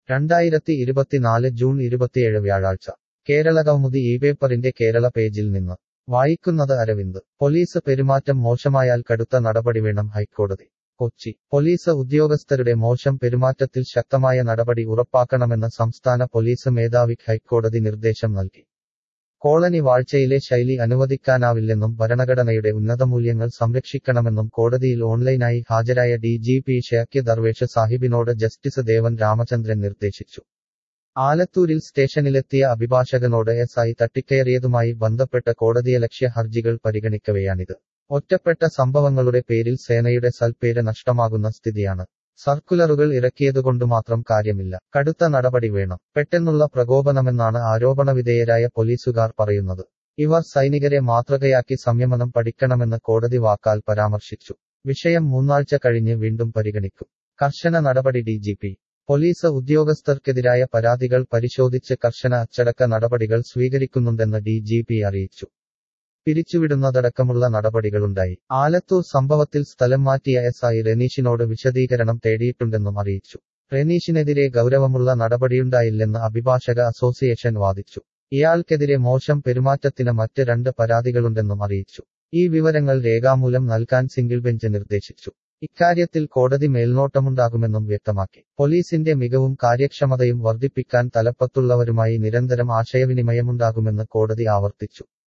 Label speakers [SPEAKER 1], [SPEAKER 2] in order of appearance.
[SPEAKER 1] രണ്ടായിരത്തി ഇരുപത്തിനാല് ജൂൺ ഇരുപത്തിയേഴ് വ്യാഴാഴ്ച കേരളകൗമുദി ഈ പേപ്പറിന്റെ കേരള പേജിൽ നിന്ന് വായിക്കുന്നത് അരവിന്ദ് പോലീസ് പെരുമാറ്റം മോശമായാൽ കടുത്ത നടപടി വേണം ഹൈക്കോടതി കൊച്ചി പോലീസ് ഉദ്യോഗസ്ഥരുടെ മോശം പെരുമാറ്റത്തിൽ ശക്തമായ നടപടി ഉറപ്പാക്കണമെന്ന് സംസ്ഥാന പോലീസ് മേധാവിക്ക് ഹൈക്കോടതി നിർദ്ദേശം നൽകി കോളനി വാഴ്ചയിലെ ശൈലി അനുവദിക്കാനാവില്ലെന്നും ഭരണഘടനയുടെ ഉന്നതമൂല്യങ്ങൾ സംരക്ഷിക്കണമെന്നും കോടതിയിൽ ഓൺലൈനായി ഹാജരായ D G P Sheikh Darvesh സാഹിബിനോട് ജസ്റ്റിസ് ദേവൻ രാമചന്ദ്രൻ നിർദ്ദേശിച്ചു ആലത്തൂരിൽ സ്റ്റേഷനിലെത്തിയ അഭിഭാഷകനോട് എസ് ഐ തട്ടിക്കയറിയതുമായി ബന്ധപ്പെട്ട കോടതിയലക്ഷ്യ ഹർജികൾ പരിഗണിക്കവെയാണിത് ഒറ്റപ്പെട്ട സംഭവങ്ങളുടെ പേരിൽ സേനയുടെ സൽപ്പേര് നഷ്ടമാകുന്ന സ്ഥിതിയാണ് സർക്കുലറുകൾ ഇറക്കിയതുകൊണ്ട് മാത്രം കാര്യമില്ല കടുത്ത നടപടി വേണം പെട്ടെന്നുള്ള പ്രകോപനമെന്നാണ് ആരോപണവിധേയരായ പോലീസുകാർ പറയുന്നത് ഇവർ സൈനികരെ മാതൃകയാക്കി സംയമനം പഠിക്കണമെന്ന് കോടതി വാക്കാൽ പരാമർശിച്ചു വിഷയം മൂന്നാഴ്ച കഴിഞ്ഞ് വീണ്ടും പരിഗണിക്കും കർശന നടപടി ഡി ജി പി പോലീസ് ഉദ്യോഗസ്ഥർക്കെതിരായ പരാതികൾ പരിശോധിച്ച് കർശന അച്ചടക്ക നടപടികൾ സ്വീകരിക്കുന്നുണ്ടെന്ന് ഡി ജി പി അറിയിച്ചു പിരിച്ചുവിടുന്നതടക്കമുള്ള നടപടികളുണ്ടായി ആലത്തൂർ സംഭവത്തിൽ സ്ഥലം മാറ്റിയ എസ് ഐ റെനീഷിനോട് വിശദീകരണം തേടിയിട്ടുണ്ടെന്നും അറിയിച്ചു റെനീഷിനെതിരെ ഗൗരവമുള്ള നടപടിയുണ്ടായില്ലെന്ന് അഭിഭാഷക അസോസിയേഷൻ വാദിച്ചു ഇയാൾക്കെതിരെ മോശം പെരുമാറ്റത്തിന് മറ്റ് രണ്ട് പരാതികളുണ്ടെന്നും അറിയിച്ചു ഈ വിവരങ്ങൾ രേഖാമൂലം നൽകാൻ സിംഗിൾ ബെഞ്ച് നിർദ്ദേശിച്ചു ഇക്കാര്യത്തിൽ കോടതി മേൽനോട്ടമുണ്ടാകുമെന്നും വ്യക്തമാക്കി പോലീസിന്റെ മികവും കാര്യക്ഷമതയും വർദ്ധിപ്പിക്കാൻ തലപ്പത്തുള്ളവരുമായി നിരന്തരം ആശയവിനിമയമുണ്ടാകുമെന്ന് കോടതി ആവർത്തിച്ചു